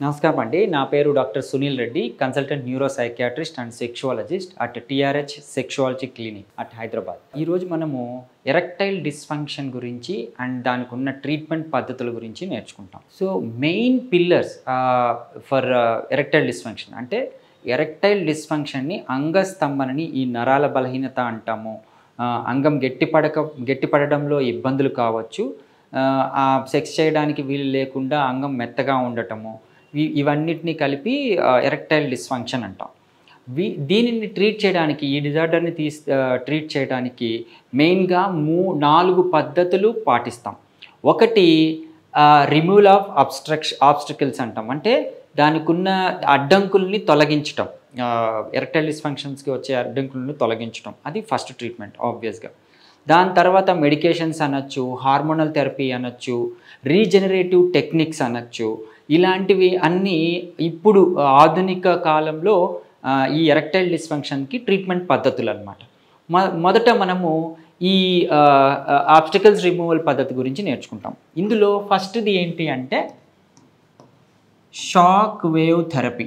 నమస్కారం అండి నా పేరు doctor Sunil Reddy consultant neuro psychiatrist and sexologist at TRH sexology clinic at Hyderabad ఈరోజు మనము ఎరెక్టైల్ డిస్ఫంక్షన్ గురించి అండ్ దానికి ఉన్న ట్రీట్మెంట్ పద్ధతుల గురించి నేర్చుకుంటాం so main pillars for erectile dysfunction అంటే ఎరెక్టైల్ డిస్ఫంక్షన్ని అంగస్తంభనని ఈ నరాల బలహీనత అంటాము ఆ, అంగం గట్టిపడక గట్టిపడడంలో ఇబ్బందులు కావచ్చు ఆ, ఆ సెక్స్ చేయడానికి వీలు లేకుండా అంగం మెత్తగా ఉండటము ఇ- ఇవన్నిటిని కలిపి ఎరెక్టైల్ డిస్ఫంక్షన్ అంటాం వీ దీనిని ట్రీట్ చేయడానికి ఈ డిజార్డర్ని తీస్ ట్రీట్ చేయడానికి మెయిన్గా మూ నాలుగు పద్ధతులు పాటిస్తాం ఒకటి రిమూవల్ ఆఫ్ అబ్స్ట్రక్షన్ ఆబ్స్టికల్స్ అంటాం అంటే దానికి ఉన్న అడ్డంకుల్ని తొలగించటం ఎరెక్టైల్ డిస్ఫంక్షన్స్కి వచ్చే అడ్డంకులను తొలగించడం అది ఫస్ట్ ట్రీట్మెంట్ ఆబ్వియస్గా దాని తర్వాత మెడికేషన్స్ అనొచ్చు హార్మోనల్ థెరపీ అనొచ్చు రీజనరేటివ్ టెక్నిక్స్ అనొచ్చు ఇలాంటివి అన్నీ ఇప్పుడు ఆధునిక కాలంలో ఆ, ఈ ఎరెక్టైల్ డిస్ఫంక్షన్కి ట్రీట్మెంట్ పద్ధతులు అనమాట మొదట మనము ఈ ఆబ్స్టికల్స్ రిమూవల్ పద్ధతి గురించి నేర్చుకుంటాం ఇందులో ఫస్ట్ది ఏంటి అంటే షాక్ వేవ్ థెరపీ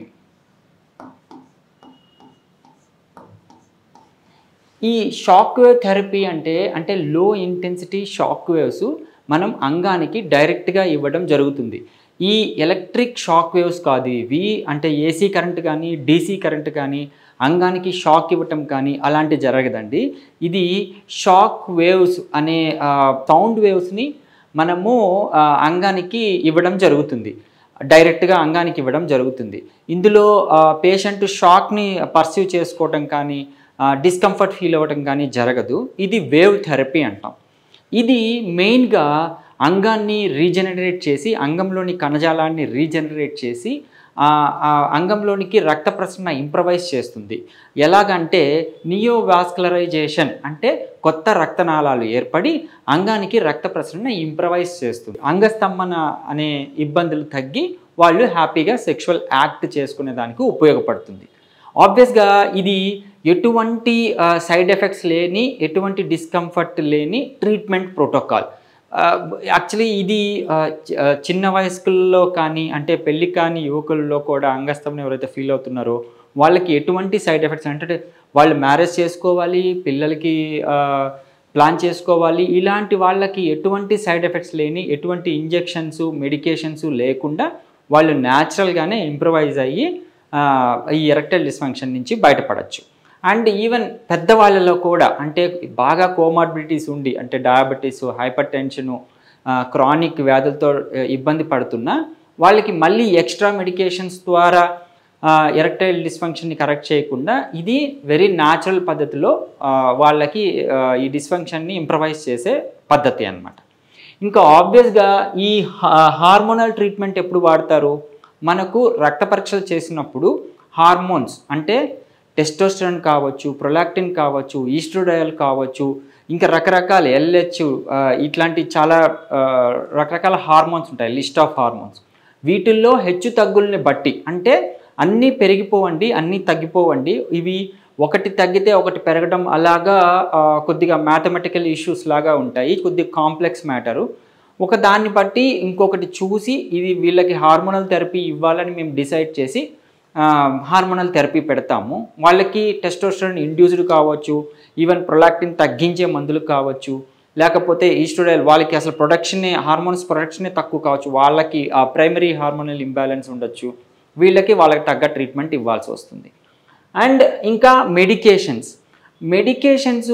ఈ షాక్ వేవ్ థెరపీ అంటే అంటే లో ఇంటెన్సిటీ షాక్ వేవ్స్ మనం అంగానికి డైరెక్ట్గా ఇవ్వడం జరుగుతుంది ఈ ఎలక్ట్రిక్ షాక్ వేవ్స్ కాదు ఇవి అంటే ఏసీ కరెంట్ కానీ డీసీ కరెంట్ కానీ అంగానికి షాక్ ఇవ్వటం కానీ అలాంటి జరగదండి ఇది షాక్ వేవ్స్ అనే సౌండ్ వేవ్స్ని మనము ఆ, అంగానికి ఇవ్వడం జరుగుతుంది డైరెక్ట్గా అంగానికి ఇవ్వడం జరుగుతుంది ఇందులో పేషెంట్ షాక్ని పర్సీవ్ చేసుకోవటం కానీ డిస్కంఫర్ట్ ఫీల్ అవ్వటం కానీ జరగదు ఇది వేవ్ థెరపీ అంటాం ఇది మెయిన్గా అంగాన్ని రీజనరేట్ చేసి అంగంలోని కణజాలాన్ని రీజనరేట్ చేసి ఆ ఆ అంగంలోనికి రక్త ప్రసరణ ఇంప్రవైజ్ చేస్తుంది ఎలాగంటే నియోవాస్కులరైజేషన్ అంటే కొత్త రక్తనాళాలు ఏర్పడి అంగానికి రక్త ప్రసరణ ఇంప్రవైజ్ చేస్తుంది అంగస్తంభన అనే ఇబ్బందులు తగ్గి వాళ్ళు హ్యాపీగా సెక్షువల్ యాక్ట్ చేసుకునే దానికి ఉపయోగపడుతుంది ఆబ్వియస్గా ఇది ఎటువంటి సైడ్ ఎఫెక్ట్స్ లేని ఎటువంటి డిస్కంఫర్ట్ లేని ట్రీట్మెంట్ ప్రోటోకాల్ యాక్చువల్లీ ఇది ఆ, చి- ఆ, చిన్న వయస్కుల్లో కానీ అంటే పెళ్లి కాని యువకుల్లో కూడా అంగస్తంభన ఎవరైతే ఫీల్ అవుతున్నారో వాళ్ళకి ఎటువంటి సైడ్ ఎఫెక్ట్స్ అంటే వాళ్ళు మ్యారేజ్ చేసుకోవాలి పిల్లలకి ఆ, ప్లాన్ చేసుకోవాలి ఇలాంటి వాళ్ళకి ఎటువంటి సైడ్ ఎఫెక్ట్స్ లేని ఎటువంటి ఇంజెక్షన్స్ మెడికేషన్స్ లేకుండా వాళ్ళు న్యాచురల్గానే ఇంప్రవైజ్ అయ్యి ఆ, ఈ ఎరెక్టైల్ డిస్ఫంక్షన్ నుంచి బయటపడచ్చు అండ్ ఈవెన్ పెద్దవాళ్ళలో కూడా అంటే బాగా కోమార్బిడిటీస్ ఉండి అంటే డయాబెటీస్ హైపర్ టెన్షను క్రానిక్ వ్యాధులతో ఆ, ఇబ్బంది పడుతున్నా వాళ్ళకి మళ్ళీ ఎక్స్ట్రా మెడికేషన్స్ ద్వారా ఎరెక్టైల్ డిస్ఫంక్షన్ని కరెక్ట్ చేయకుండా ఇది వెరీ న్యాచురల్ పద్ధతిలో ఆ, వాళ్ళకి ఆ, ఈ డిస్ఫంక్షన్ని ఇంప్రవైజ్ చేసే పద్ధతి అన్నమాట ఇంకా ఆబ్వియస్గా ఈ హా- హార్మోనల్ ట్రీట్మెంట్ ఎప్పుడు వాడతారు మనకు రక్త పరీక్షలు చేసినప్పుడు హార్మోన్స్ అంటే టెస్టోస్టెరాన్ కావచ్చు ప్రొలాక్టిన్ కావచ్చు ఈస్ట్రోడయల్ కావచ్చు ఇంకా రకరకాల ఎల్హెచ్ ఇట్లాంటి చాలా ఆ, రకరకాల హార్మోన్స్ ఉంటాయి లిస్ట్ ఆఫ్ హార్మోన్స్ వీటిల్లో హెచ్చు తగ్గుల్ని బట్టి అంటే అన్నీ పెరిగిపోవండి అన్నీ తగ్గిపోవండి ఇవి ఒకటి తగ్గితే ఒకటి పెరగడం అలాగా ఆ, కొద్దిగా మ్యాథమెటికల్ ఇష్యూస్ లాగా ఉంటాయి కొద్దిగా కాంప్లెక్స్ మ్యాటరు ఒక దాన్ని బట్టి ఇంకొకటి చూసి ఇది వీళ్ళకి హార్మోనల్ థెరపీ ఇవ్వాలని మేము డిసైడ్ చేసి హార్మోనల్ థెరపీ పెడతాము వాళ్ళకి టెస్టోస్టెరాన్ ఇండ్యూస్డ్ కావచ్చు ఈవెన్ ప్రొలాక్టిన్ తగ్గించే మందులు కావచ్చు లేకపోతే ఈస్టోడైల్ వాళ్ళకి అసలు ప్రొడక్షనే హార్మోన్స్ ప్రొడక్షనే తక్కువ కావచ్చు వాళ్ళకి ఆ ప్రైమరీ హార్మోనల్ ఇంబ్యాలెన్స్ ఉండొచ్చు వీళ్ళకి వాళ్ళకి తగ్గ ట్రీట్మెంట్ ఇవ్వాల్సి వస్తుంది అండ్ ఇంకా మెడికేషన్స్ మెడికేషన్స్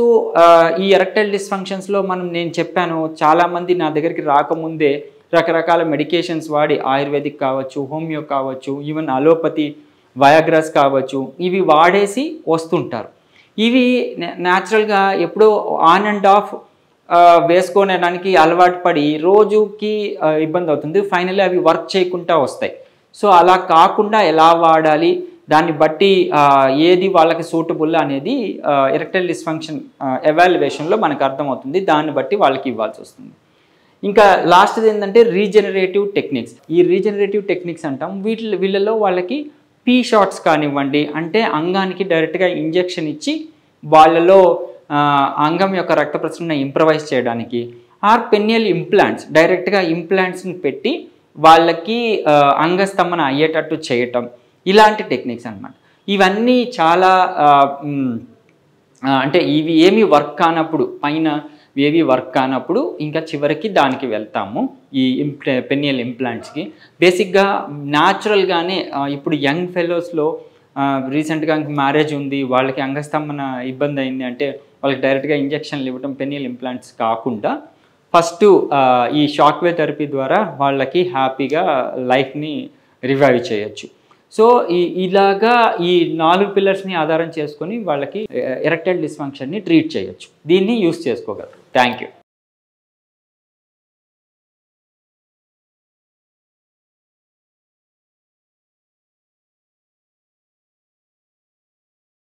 ఈ ఎరెక్టైల్ డిస్ఫంక్షన్స్లో మనం నేను చెప్పాను చాలామంది నా దగ్గరికి రాకముందే రకరకాల మెడికేషన్స్ వాడి ఆయుర్వేదిక్ కావచ్చు హోమియో కావచ్చు ఈవెన్ అలోపతి వయాగ్రాస్ కావచ్చు ఇవి వాడేసి వస్తుంటారు ఇవి న్యాచురల్గా ఎప్పుడో ఆన్ అండ్ ఆఫ్ వేసుకోవడానికి అలవాటు పడి రోజుకి ఆ, ఇబ్బంది అవుతుంది ఫైనల్లీ అవి వర్క్ చేయకుండా వస్తాయి సో అలా కాకుండా ఎలా వాడాలి దాన్ని బట్టి ఆ, ఏది వాళ్ళకి సూటబుల్ అనేది ఎరెక్టైల్ డిస్ఫంక్షన్ ఎవాల్యుయేషన్లో మనకు అర్థమవుతుంది దాన్ని బట్టి వాళ్ళకి ఇవ్వాల్సి వస్తుంది ఇంకా లాస్ట్ది ఏంటంటే రీజనరేటివ్ టెక్నిక్స్ ఈ రీజనరేటివ్ టెక్నిక్స్ అంటాం వీటి వీళ్ళలో వాళ్ళకి పీ షాట్స్ కానివ్వండి అంటే అంగానికి డైరెక్ట్గా ఇంజెక్షన్ ఇచ్చి వాళ్ళలో ఆ, అంగం యొక్క రక్త ప్రసరణ ఇంప్రవైజ్ చేయడానికి ఆర్ పెన్నియల్ ఇంప్లాంట్స్ డైరెక్ట్గా ఇంప్లాంట్స్ని పెట్టి వాళ్ళకి ఆ, అంగస్తంభన అయ్యేటట్టు చేయటం ఇలాంటి టెక్నిక్స్ అన్నమాట ఇవన్నీ చాలా ఆ, మ్, ఆ, అంటే ఇవి ఏమి వర్క్ కానప్పుడు పైన ఏవి వర్క్ కానప్పుడు ఇంకా చివరికి దానికి వెళ్తాము ఈ ఇంప్ల పెనియల్ ఇంప్లాంట్స్కి బేసిక్గా న్యాచురల్గానే ఇప్పుడు యంగ్ ఫెలోస్లో రీసెంట్గా మ్యారేజ్ ఉంది వాళ్ళకి అంగస్తంభన ఇబ్బంది అయింది అంటే వాళ్ళకి డైరెక్ట్గా ఇంజెక్షన్లు ఇవ్వడం పెనియల్ ఇంప్లాంట్స్ కాకుండా ఫస్ట్ ఈ షాక్ వే థెరపీ ద్వారా వాళ్ళకి హ్యాపీగా లైఫ్ని రివైవ్ చేయొచ్చు సో ఈ ఇలాగా ఈ నాలుగు పిల్లర్స్ని ఆధారం చేసుకొని వాళ్ళకి ఎరెక్టైల్ డిస్ఫంక్షన్ని ట్రీట్ చేయొచ్చు దీన్ని యూస్ చేసుకోగలరు థ్యాంక్ యూ